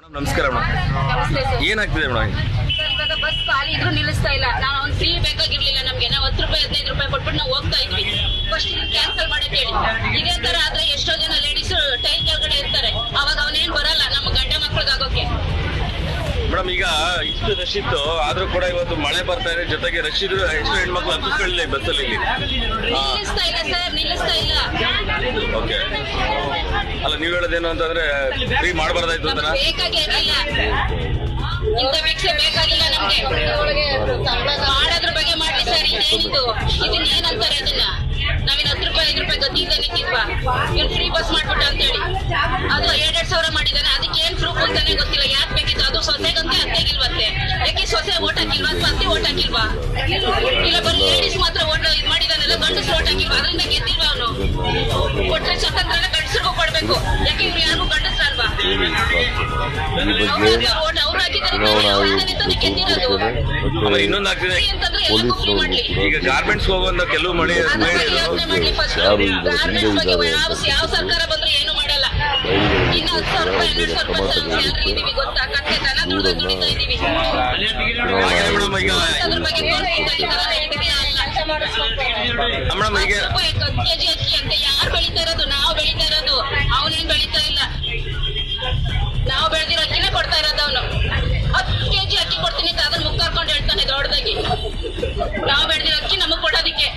madam ನಮಸ್ಕಾರ madam ನಮಸ್ತೆ sir ಏನಾಗ್ತಿದೆ ಮೇಡಮ್ ಸರ್, ಇವಾಗ ಬಸ್ ಖಾಲಿ ಇದ್ರು ನಿಲ್ಲಿಸ್ತಾ ಇಲ್ಲ ನಾವು ಒಂದು ಫ್ರೀ ಬೇಕಾಗಿರ್ಲಿಲ್ಲ ನಮ್ಗೆ ನಾವು ಹತ್ತು ರೂಪಾಯಿ ಹದಿನೈದು ರೂಪಾಯಿ ಕೊಟ್ಬಿಟ್ಟು ನಾವು ಹೋಗ್ತಾ ಇದ್ವಿ ಫಸ್ಟ್ ಕ್ಯಾನ್ಸಲ್ ಮಾಡಕ್ ಹೇಳಿ ಇದೇ ತರ ಆದ್ರೆ ಎಷ್ಟೋ ಜನ ಲೇಡೀಸ್ ಟೈಲ್ ಕೆಳಗಡೆ ಇರ್ತಾರೆ ಅವಾಗ ಅವನೇನ್ ಬರಲ್ಲ ನಮ್ಮ ಗಂಡ ಮಕ್ಳಿಗಾಗೋಕೆ ಮೇಡಮ್ ಈಗ ಇಷ್ಟು ರಶ್ ಇತ್ತು ಆದ್ರೂ ಕೂಡ ಇವತ್ತು ಮಳೆ ಬರ್ತಾ ಇದೆ ಜೊತೆಗೆ ರಶ್ ಇದ್ರು ಎಷ್ಟು ಹೆಣ್ಮಕ್ಳು ಹತ್ತಿಸ್ಕೊಳ್ಳಿಲ್ಲ ಈ ಬಸ್ಸಲ್ಲಿ ಇಲ್ಲಿ ನಿಲ್ಲಿಸ್ತಾ ಇಲ್ಲ ಸರ್ ನಿಲ್ಲಿಸ್ತಾ ಇಲ್ಲ ಓಕೆ ಅಲ್ಲ ನೀವ್ ಹೇಳೋದೇನು ಅಂತಂದ್ರೆ ಫ್ರೀ ಮಾಡಬಾರ್ದಾಯ್ತು ಅಂತ ನಮ್ಗೆ ಬೇಕಾಗೇ ಇರ್ಲಿಲ್ಲ ಇಂಥ ಭಿಕ್ಷೆ ಬೇಕಾಗಿಲ್ಲ ನಮ್ಗೆ ಮಾಡೋದ್ರ ಬಗ್ಗೆ ಮಾಡ್ಲಿ ಸರ್ ಇದೇನಿದು ಇದನ್ನ ಏನಂತಾರೆ ಅದನ್ನ ನಾವಿನ್ ಹತ್ತು ರೂಪಾಯಿ ಐದು ರೂಪಾಯಿ ಗತಿಯಿಂದ ನಿಂತಿದ್ವಾ ಇವ್ನು ಫ್ರೀ ಬಸ್ ಮಾಡ್ಬಿಟ್ಟ ಅಂತ ಹೇಳಿ ಅದು ಎರಡೆರಡು ಸಾವಿರ ಮಾಡಿದಾನೆ ಅದಕ್ಕೆ ಏನ್ ಪ್ರೂಫ್ ಅಂತಾನೆ ಗೊತ್ತಿಲ್ಲ ಯಾಕೆ ಬೇಕಿತ್ತು ಅದು ಸೊಸೆಗಂತೆ ಅತ್ತೆಗಿಲ್ವಂತೆ ಯಾಕೆ ಸೊಸೆ ಓಟ್ ಹಾಕಿಲ್ವಾ ಅಥವಾ ಅತ್ತೆ ಓಟ್ ಹಾಕಿಲ್ವಾ ಇಲ್ಲ ಬರೀ ಲೇಡೀಸ್ ಮಾತ್ರ ಓಟ್ ಇದು ಮಾಡಿದಾನಲ್ಲ ಗಂಡಸ್ ಓಟ್ ಹಾಕಿಲ್ವಾ ಅದರಿಂದ ಗೆದ್ದಿಲ್ವಾ ಅವನು ಕೊಟ್ರೆ ಸ್ವತಂತ್ರ ಗಂಡಸ್ರಿಗೂ ಕೊಡ್ಬೇಕು ಯಾಕೆ ಇವ್ರು ಯಾರಿಗೂ ಗಂಡಸ್ರಲ್ವಾ ಈ ಬಗ್ಗೆ ಓಟ್ ಅವ್ರು ಹಾಕಿದ್ದಾರೆ ಚುನಾವಣಾ ಅವ್ರು ಆಯೋಗ ತಾನೇ ಗೆದ್ದಿರೋದು ಆಮೇಲೆ ಮತ್ತೆ ಇನ್ನೊಂದು ಆಗ್ತಿದೆ ಫ್ರೀ ಅಂತಂದ್ರೆ ಎಲ್ಲಕ್ಕೂ ಫ್ರೀ ಮಾಡ್ಲಿ ಈಗ ಗಾರ್ಮೆಂಟ್ಸ್ ಹೋಗುವಂತ ಕೆಲವು ಮಳೆ ಅದ್ರ ಬಗ್ಗೆ ಮಹಿಳೆಯರು ಯೋಚನೆ ಮಾಡ್ಲಿ ಫಸ್ಟ್ ಯಾರು ಈಗ ಗಾರ್ಮೆಂಟ್ಸ್ ಹಿಂದೆ ಬಗ್ಗೆ ಇದ್ದಾರೆ ಯಾವ ಯಾವ ಸರ್ಕಾರ ಬಂದ್ರು ಏನು ಮಾಡಲ್ಲ ಇನ್ನು ಹತ್ತು ಸಾವಿರ ರೂಪಾಯಿ ಹನ್ನೆರಡು ಸಾವಿರ ರೂಪಾಯಿ ಸ್ಯಾಲ್ರಿ ಇದೀವಿ ಗೊತ್ತಾ ಕತ್ತೆ ದನ ದುಡ್ದು ದುಡಿತಾ ಇದೀವಿ ಹಾಗೆ ಮೇಡಮ್ ಈಗ ಅದ್ರ ಬಗ್ಗೆ ಗೌರ್ಮೆಂಟ್ ಈ ತರ ನಡೀತಿದೆಯಾ ಅಲ್ಲ ಮೇಡಮ್ ಈಗ ಹತ್ತು ರೂಪಾಯಿ ಹತ್ತು ಕೆಜಿ ಅಕ್ಕಿ ಅಂತ ಯಾರು ಬೆಳೀತಾ ಇರೋದು ನಾವು ಬೆಳೀತಾ ಇರೋದು ಅವನೇನ್ ಬೆಳೀತಾ ಇಲ್ಲ ನಾವು ಬೆಳೆದಿರೋ ಅಕ್ಕಿನೇ ಕೊಡ್ತಾ ಇರೋದು ಅವನು ಹತ್ತು ಕೆಜಿ ಅಕ್ಕಿ ಕೊಡ್ತೀನಿ ಅಂತ ಅದನ್ನ ಮುಖ ಕರ್ಕೊಂಡು ಹೇಳ್ತಾನೆ ದೊಡ್ಡದಾಗಿ ನಾವು ಬೆಳೆದಿರೋ ಅಕ್ಕಿ ನಮಗ್ ಕೊಡೋದಿಕ್ಕೆ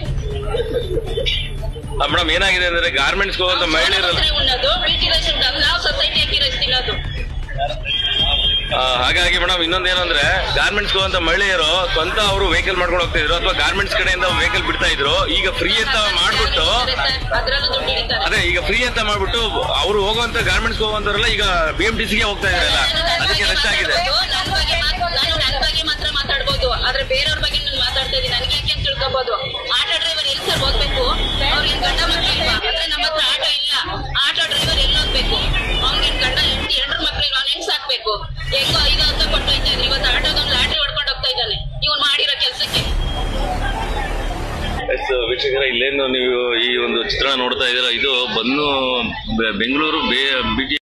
ಮೇಡಮ್ ಏನಾಗಿದೆ ಅಂದ್ರೆ ಗಾರ್ಮೆಂಟ್ಸ್ ಹೋಗುವಂತ ಮಹಿಳೆಯರಲ್ಲ ನಾವು ಉಣ್ಣೋದು ಬೀಟಿ ರೈಸ್ ಉಣ್ಣೋದು, ನಾವು ಸೊಸೈಟಿ ಅಕ್ಕಿ ರೈಸ್ ತಿನ್ನೋದು ಆ, ಹಾಗಾಗಿ ಮೇಡಮ್ ಇನ್ನೊಂದು ಏನಂದ್ರೆ ಗಾರ್ಮೆಂಟ್ಸ್ ಹೋಗುವಂತ ಮಹಿಳೆಯರು ಸ್ವಂತ ಅವರು ವೆಹಿಕಲ್ ಮಾಡ್ಕೊಂಡು ಹೋಗ್ತಾ ಇದ್ರು ಅಥವಾ ಗಾರ್ಮೆಂಟ್ಸ್ ಕಡೆಯಿಂದ ವೆಹಿಕಲ್ ಬಿಡ್ತಾ ಇದ್ರು ಈಗ ಫ್ರೀ ಅಂತ ಮಾಡ್ಬಿಟ್ಟು ಅದ್ರಲ್ಲೂ ದುಡ್ಡು ಹಿಡಿತಾರೆ ಅದೇ ಈಗ ಫ್ರೀ ಅಂತ ಮಾಡ್ಬಿಟ್ಟು ಅವರು ಹೋಗುವಂತ ಗಾರ್ಮೆಂಟ್ಸ್ ಹೋಗುವಂತವರೆಲ್ಲ ಈಗ ಬಿ ಎಂ ಟಿ ಸಿಗೆ ಹೋಗ್ತಾ ಇದಾರಲ್ಲ ಅದಕ್ಕೆ ರಶ್ ಆಗಿದೆ ನನ್ನ ಬಗ್ಗೆ ಮಾತ್- ನಾನು ನನ್ನ ಬಗ್ಗೆ ಮಾತ್ರ ಮಾತಾಡ್ಬೋದು ಆದ್ರೆ ಬೇರೆಯವ್ರ ಬಗ್ಗೆ ನಾನು ಮಾತಾಡ್ತಾ ಇದ್ದೀನಿ ನನಗೆ ಯಾಕೆ ಅಂತ ತಿಳ್ಕೊಬೋದು ಆಟೋ ಡ್ರೈವರ್ ಎಲ್ಲಿ ಸರ್ ಹೋಗ್ಬೇಕು ಅವ್ರಿಗೆ ಗಂಡ ಮಕ್ಳು ಇಲ್ವಾ ಅಂದ್ರೆ ನಮ್ಮ ಹತ್ರ ಆಟೋ ಇಲ್ಲ ಆಟೋ ಡ್ರೈವರ್ ಎಲ್ಲಿ ಹೋಗ್ಬೇಕು ಅವ್ನಿಗೆ ಗಂಡ ಹೆಂಡತಿ ಹೆಂಡ್ರ ಮಕ್ಳು ಇಲ್ವಾ ಅವ್ನು ಹೆಂಗ್ ಸಾಕ್ಬೇಕು ಹೆಂಗೋ ಐದು ಅಂತ ಕೊಟ್ಟು ಹೋಯ್ತಾ ಇದ್ರಿ ಇವತ್ತು ಆಟೋದವ್ನು ಲಾಟ್ರಿ ಹೊಡ್ಕೊಂಡು ಹೋಗ್ತಾ ಇದ್ದಾನೆ ಇವ್ನು ಮಾಡಿರೋ ಕೆಲಸಕ್ಕೆ ಎಸ್ ವೀಕ್ಷಕರ ಇಲ್ಲೇನು ನೀವು ಈ ಒಂದು ಚಿತ್ರಣ ನೋಡ್ತಾ ಇದ್ದೀರಾ ಇದು ಬನ್ನು ಬೆ- ಬೆಂಗಳೂರು ಬಿ ಟಿ